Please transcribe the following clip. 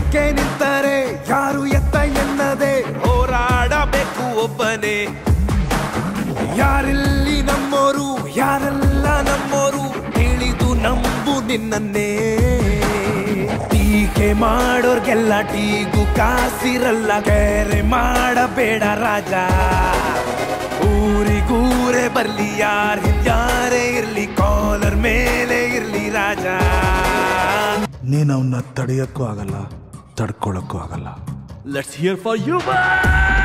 ನ್ಯಾಯಕ್ಕೆ ನಿಂತರೆ ಯಾರು ಎತ್ತ ಎನ್ನದೆ ಹೋರಾಡಬೇಕು ಒಬ್ಬನೇ ಯಾರಿಲ್ಲಿ ನಮ್ಮೋರು ಯಾರೆಲ್ಲ ನಮ್ಮೋರು ತಿಳಿದು ನಂಬು ನಿನ್ನನ್ನೇ ಟೀಕೆ ಮಾಡೋರ್ಗೆಲ್ಲ ಟೀಗು ಕಾಸಿರಲ್ಲ ಬೇರೆ ಮಾಡಬೇಡ ರಾಜ ಊರಿಗೂರೇ ಬರ್ಲಿ ಯಾರ್ ಯಾರೇ ಇರ್ಲಿ ಕಾಲರ್ ಮೇಲೆ ಇರ್ಲಿ ರಾಜ ನೀನು ಅವನ್ನ ತಡೆಯೋಕ್ಕೂ ಆಗಲ್ಲ ತಡ್ಕೊಳಕ್ಕೂ ಆಗಲ್ಲ Let's hear for you, man!